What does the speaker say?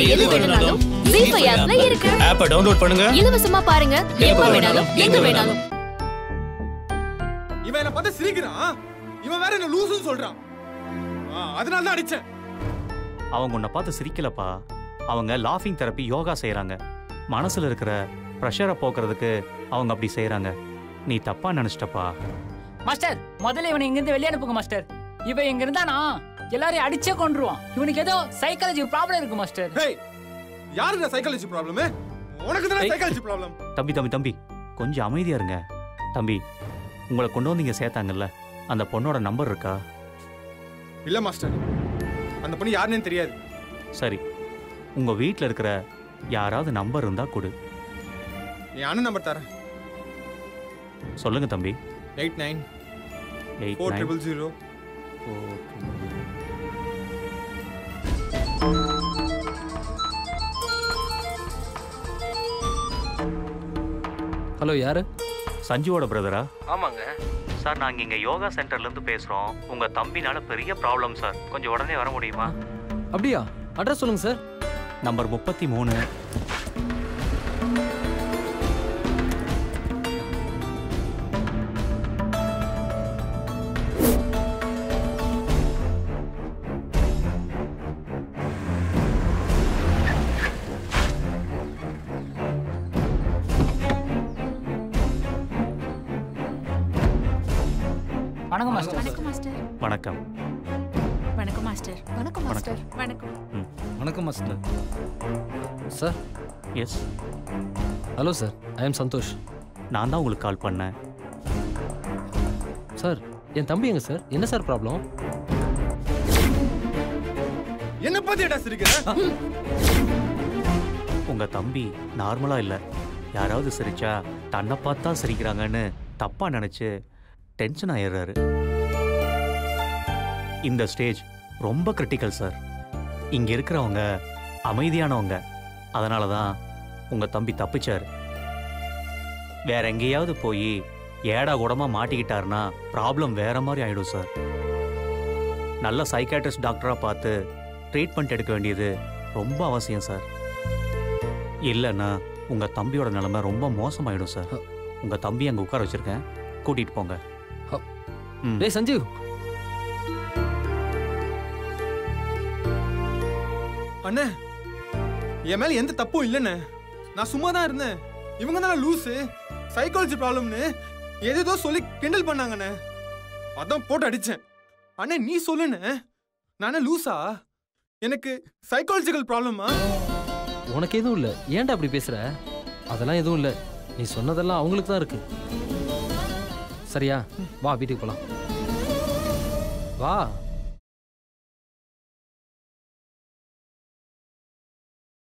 எது வேணும்னாலும் ஜீ ஃபைவ் ஆப்ல இருக்கு ஆப்பை டவுன்லோட் பண்ணுங்க இலவசமா பாருங்க எப்ப வேணாலும் எங்க வேணாலும் இவன் என்ன பார்த்து சிரிக்கிறான் இவன் வேற என்ன லூசுன்னு சொல்றான் ஆ, அதனால தான் அடிச்சேன் அவங்க உன்னை பார்த்து சிரிக்கலப்பா அவங்க லாஃபிங் தெரப்பி யோகா செய்கிறாங்க மனசில் இருக்கிற ப்ரெஷரை போக்குறதுக்கு அவங்க அப்படி செய்கிறாங்க நீ தப்பா நினச்சிட்டப்பா மாஸ்டர் முதல்ல இவனை இங்கிருந்து வெளியே அனுப்புங்க மாஸ்டர் இவன் இங்க இருந்தானா எல்லாரையும் அடிச்சே கொண்டுருவான் இவனுக்கு ஏதோ சைக்காலஜி ப்ராப்ளம் இருக்கு மாஸ்டர் ஹேய் யாருக்கு சைக்காலஜி ப்ராப்ளம் உனக்கு தானே ஏய். சைக்காலஜி ப்ராப்ளம் தம்பி தம்பி தம்பி கொஞ்சம் அமைதியா இருங்க தம்பி உங்களை கொண்டு வந்து இங்கே சேர்த்தாங்கல்ல அந்த பொண்ணோட நம்பர் இருக்கா இல்ல மாஸ்டர் அந்த பொண்ணு யாருன்னே தெரியாது சரி உங்கள் வீட்டில் இருக்கிற யாராவது நம்பர் இருந்தால் கொடு என் அண்ணன் நம்பர் தரேன் சொல்லுங்க தம்பி eight nine eight four nine triple zero hello யாரு சஞ்சுவோட பிரதரா ஆமாங்க சார் நாங்கள் இங்கே யோகா சென்டர்லேருந்து பேசுகிறோம் உங்கள் தம்பினால பெரிய ப்ராப்ளம் சார் கொஞ்சம் உடனே வர முடியுமா அப்படியா அட்ரஸ் சொல்லுங்க சார் நம்பர் முப்பத்தி மூணு வணக்கம் மாஸ்டர் வணக்கம் மாஸ்டர் வணக்கம் வணக்கம் மாஸ்டர் வணக்கம் மாஸ்டர் வணக்கம் வணக்கம் master sir yes hello sir I am Santhosh நான் தான் உங்களுக்கு கால் பண்ணேன் சார் என் தம்பி எங்க சார் என்ன சார் ப்ராப்ளம் என்ன பத்தி ஏடா சிரிக்கிற உங்கள் தம்பி நார்மலாக இல்லை யாராவது சிரிச்சா தன்னை பார்த்தா சிரிக்கிறாங்கன்னு தப்பாக நினச்சி டென்ஷன் ஆயிடுறாரு இந்த ஸ்டேஜ் ரொம்ப கிரிட்டிக்கல் சார் இங்கே இருக்கிறவங்க அமைதியானவங்க அதனால தான் உங்கள் தம்பி தப்பிச்சார் வேற எங்கேயாவது போய் ஏடா கூடமா மாட்டிக்கிட்டாருன்னா ப்ராப்ளம் வேற மாதிரி ஆயிடும் சார் நல்ல சைக்காட்ரிஸ்ட் டாக்டராக பார்த்து ட்ரீட்மெண்ட் எடுக்க வேண்டியது ரொம்ப அவசியம் சார் இல்லைன்னா உங்கள் தம்பியோட நிலைமை ரொம்ப மோசமாயிடும் சார் உங்கள் தம்பி அங்கே உட்கார வச்சிருக்கேன் கூட்டிகிட்டு போங்க ம். டேய் சஞ்சீவ் அண்ணே என் மேல எந்த தப்பும் இல்லைண்ணே நான் சும்மா தான் இருந்தேன் இவங்க தானே லூசு சைக்காலஜி ப்ராப்ளம்னு ஏதேதோ சொல்லி கிண்டல் பண்ணாங்கண்ணே அதான் போட்டு அடிச்சேன் அண்ணே நீ சொல்லுண்ணே நானே லூசா எனக்கு சைக்காலஜிக்கல் ப்ராப்ளமா உனக்கு எதுவும் இல்லை ஏன்டா அப்படி பேசுற அதெல்லாம் எதுவும் இல்லை நீ சொன்னதெல்லாம் அவங்களுக்கு தான் இருக்கு சரியா வா வீட்டுக்கு போலாம் வா